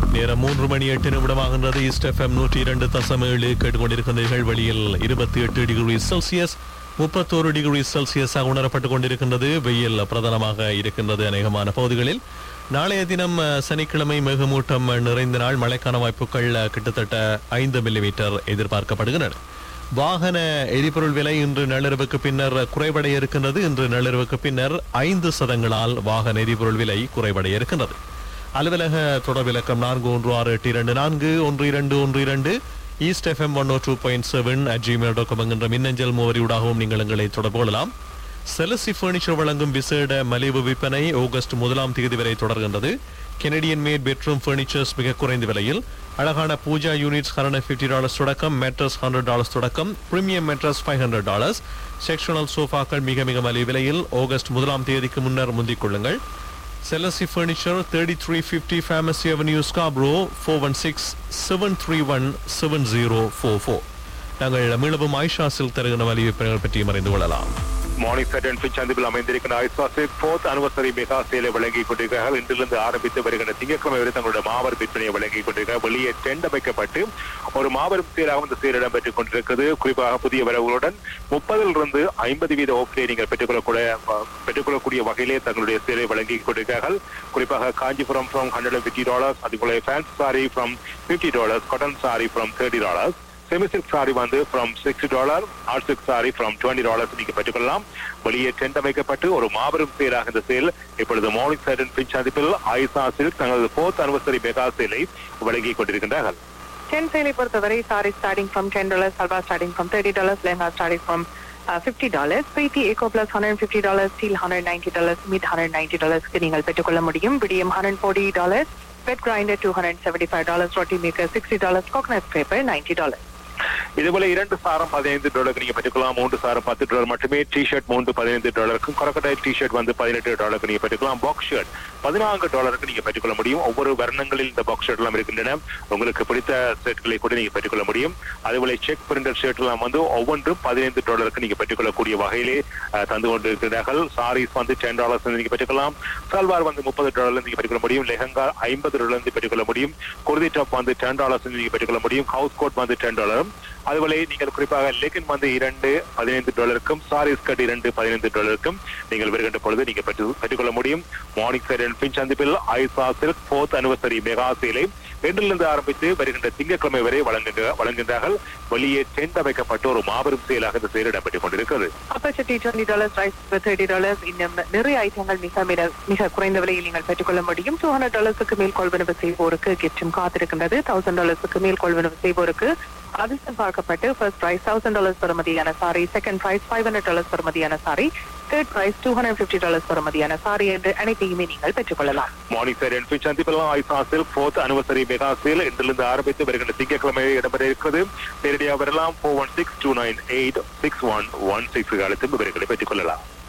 நேரம் மூன்று மணி எட்டு நிமிடமாகின்றது ஈஸ்ட் எஃப்எம் நூற்றி இரண்டு தசம் ஏழு கேட்டுக்கொண்டிருக்கின்றீர்கள் வெளியில் இருபத்தி எட்டு டிகிரி செல்சியஸ் முப்பத்தோரு டிகிரி செல்சியஸாக உணரப்பட்டுக் கொண்டிருக்கின்றது வெயில் பிரதானமாக இருக்கின்றது அநேகமான பகுதிகளில் நாளைய தினம் அஹ், சனிக்கிழமை மேகமூட்டம் நிறைந்த நாள் மழைக்கான வாய்ப்புகள் அஹ், கிட்டத்தட்ட ஐந்து மில்லிமீட்டர் எதிர்பார்க்கப்படுகின்றன வாகன எரிபொருள் விலை இன்று நள்ளிரவுக்கு பின்னர் குறைவடைய இருக்கின்றது இன்று நள்ளிரவுக்கு பின்னர் ஐந்து சதங்களால் வாகன எரிபொருள் விலை குறைவடைய இருக்கின்றது அலுவலக தொடர் விளக்கம் நான்கு ஒன்று ஆறு எட்டு இரண்டு நான்கு ஒன்று இரண்டு ஒன்று இரண்டு east FM one O two point seven at Gmail dot com என்கின்ற மின்னஞ்சல் முகவரியூடாகவும் நீங்கள் எங்களை தொடர்பு கொள்ளலாம் செலசி பர்னிச்சர் வழங்கும் விசேட மலிவு விற்பனை ஆகஸ்ட் முதலாம் தேதி வரை தொடர்கின்றது கெனடியன் மேட் பெட்ரூம் ஃபர்னிச்சர்ஸ் மிக குறைந்த விலையில் அழகான pooja units hundred fifty dollars தொடக்கம் மேட்ரஸ் ஹண்ட்ரட் டாலர்ஸ் தொடக்கம் premium mattress five hundred dollars sectional சோஃபாக்கள் மிக மிக மலிவு விலையில் ஆகஸ்ட் முதலாம் தேதிக்கு முன்னர் முந்திக் கொள்ளுங்கள் செலசி furniture thirty three fifty pharmacy avenue Scarborough four one six seven three one seven zero four four நாங்கள் மீளவும் ஆயிஷா சில் தருகிற மலிவு பற்றியும் அறிந்து கொள்ளலாம் மார்னிங் செட் அண்ட் பிச் சந்திப்பில் அமைந்திருக்கிற ஐஸ்வாசிக் போர்த் அனிவர்சரி மெகா சேலை வழங்கிக் கொண்டிருக்கிறார்கள் இன்றிலிருந்து ஆரம்பித்து வருகின்ற திங்கட்கிழமை வரை தங்களுடைய மாபெரும் விற்பனையை வழங்கிக் கொண்டிருக்கிறார் வெளியே டெண்ட் அமைக்கப்பட்டு ஒரு மாபெரும் சேலாகவும் இந்த சேல் இடம்பெற்றுக் கொண்டிருக்கிறது குறிப்பாக புதிய வரவுகளுடன் முப்பதில் இருந்து ஐம்பது வீத ஓப்டே நீங்கள் பெற்றுக்கொள்ளக்கூடிய பெற்றுக்கொள்ளக்கூடிய வகையிலே தங்களுடைய சேலை வழங்கிக் கொண்டிருக்கிறார்கள் குறிப்பாக Kanchipuram from hundred and fifty dollars அதுபோல fancy sari from fifty dollars cotton sari from thirty dollars semi silk sari வந்து from sixty dollar art silk sari from twenty dollars நீங்க பெற்றுக்கொள்ளலாம் வெளியே டென்ட் அமைக்கப்பட்டு ஒரு மாபெரும் சேலாக இந்த சேல் இப்பொழுது மார்னிங் சைட் அண்ட் பின் சந்திப்பில் ஐசா சில்க் தங்களது போர்த் அனிவர்சரி மெகா சேலை வழங்கிக் கொண்டிருக்கின்றார்கள் டென் சேலை பொறுத்தவரை sari starting from ten dollars salwar starting from thirty dollars lehenga starting from fifty dollars Preethi eco plus hundred fifty dollars steel hundred ninety dollars mid hundred ninety டாலர்ஸ்க்கு நீங்கள் பெற்றுக்கொள்ள முடியும் Vidiem hundred forty dollars wet grinder two hundred seventy five dollars roti maker sixty dollars coconut paper ninety dollars இதுபோல இரண்டு சாரம் பதினைந்து டாலருக்கு நீங்க பெற்றுக்கலாம் மூன்று சாரம் பத்து டாலர் மட்டுமே டி ஷர்ட் மூன்று பதினைந்து டாலருக்கும் கொரக்கட்டாய் டி ஷர்ட் வந்து பதினெட்டு டாலருக்கு நீங்க பெற்றுக்கலாம் பாக்ஸ் ஷர்ட் பதினான்கு டாலருக்கு நீங்க பெற்றுக்கொள்ள முடியும் ஒவ்வொரு வர்ணங்களில் இந்த பாக்ஸ் ஷர்ட் எல்லாம் இருக்கின்றன உங்களுக்கு பிடித்த ஷர்ட்களை கூட நீங்க பெற்றுக்கொள்ள முடியும் அதுபோல செக் பிரிண்டர் ஷர்ட் எல்லாம் வந்து ஒவ்வொன்றும் பதினைந்து டாலருக்கு நீங்க பெற்றுக்கொள்ளக்கூடிய வகையிலே அஹ், தந்து கொண்டிருக்கிறார்கள் சாரீஸ் வந்து டென் டாலர்ஸ் நீங்க பெற்றுக்கலாம் சல்வார் வந்து முப்பது டாலர்ல நீங்க பெற்றுக்கொள்ள முடியும் லெஹங்கா ஐம்பது டாலர்ல இருந்து பெற்றுக்கொள்ள முடியும் குர்தி டாப் வந்து டென் டாலர்ஸ் நீங்க பெற்றுக்கொள்ள முடியும் ஹவுஸ் கோட் வந்து டென் டாலரும் அதுபோல நீங்கள் குறிப்பாக லெகின் வந்து இரண்டு பதினைந்து டாலருக்கும் சாரீஸ் கட் இரண்டு பதினைந்து டாலருக்கும் நீங்கள் வருகின்ற பொழுது நீங்க பெற்று பெற்றுக்கொள்ள முடியும் மார்னிங் சைட் அண்ட் பின் சந்திப்பில் ஐசா சில்க் போர்த் அனிவர்சரி மெகா சேலை இன்றிலிருந்து ஆரம்பித்து வருகின்ற திங்கட்கிழமை வரை வழங்குகின்ற வழங்குகின்றார்கள் வெளியே டென்ட் அமைக்கப்பட்டு ஒரு மாபெரும் செயலாக இந்த செயல் இடம்பெற்றுக் கொண்டிருக்கிறது அப்பச்சட்டி twenty dollars rice thirty dollars இன்னும் நிறைய ஐட்டங்கள் மிக மிக மிக குறைந்த விலையில் நீங்கள் பெற்றுக்கொள்ள முடியும் டூ ஹண்ட்ரட் டாலர்ஸுக்கு மேல் கொள்வனவு செய்வோருக்கு கிஃப்டும் காத்திருக்கின்றது தௌசண்ட் டாலர்ஸுக்கு மேல் கொள்வனவு செய்வோருக்கு அதிர்ஷ்டம் பார்க்கப்பட்டு ஃபர்ஸ்ட் பிரைஸ் தௌசண்ட் டாலர்ஸ் பெறுமதியான sari second prize five hundred dollars பெறுமதியான sari third prize two hundred fifty dollars பெறுமதியான சாரி என்று அனைத்தையுமே நீங்கள் பெற்றுக்கொள்ளலாம் மார்னிங் சைட் அண்ட் பின் சந்திப்பில் ஐசா silk fourth anniversary mega sale இன்றிலிருந்து ஆரம்பித்து வருகின்ற திங்கட்கிழமை இடம்பெற இருக்கிறது நேரடியாக வரலாம் four one six two nine eight six one one six அழைத்து விவரங்களை பெற்றுக் கொள்ளலாம்